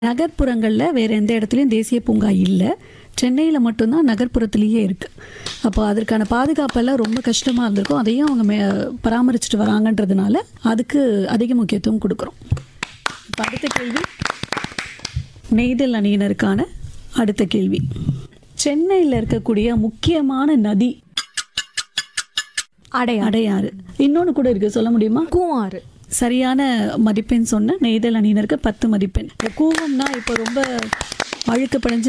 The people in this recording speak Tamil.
நகர்ப்புறங்களில் வேறு எந்த இடத்துலையும் தேசிய பூங்கா இல்லை சென்னையில் மட்டும்தான் நகர்ப்புறத்துலேயே இருக்குது அப்போ அதற்கான பாதுகாப்பெல்லாம் ரொம்ப கஷ்டமாக இருந்திருக்கும் அதையும் அவங்க மே பராமரிச்சுட்டு வராங்கன்றதுனால அதுக்கு அதிக முக்கியத்துவம் கொடுக்குறோம் இப்போ அடுத்த கேள்வி நெய்தல் அணியினருக்கான அடுத்த கேள்வி சென்னையில் இருக்கக்கூடிய முக்கியமான நதி அடையாறு அடையாறு இன்னொன்று கூட இருக்குது சொல்ல முடியுமா கூவாறு சரியான மதிப்பெண் சொன்ன நெய்தல் அணியினருக்கு பத்து மதிப்பெண் இந்த கூவம்னா இப்போ ரொம்ப அழுக்கு படிஞ்சு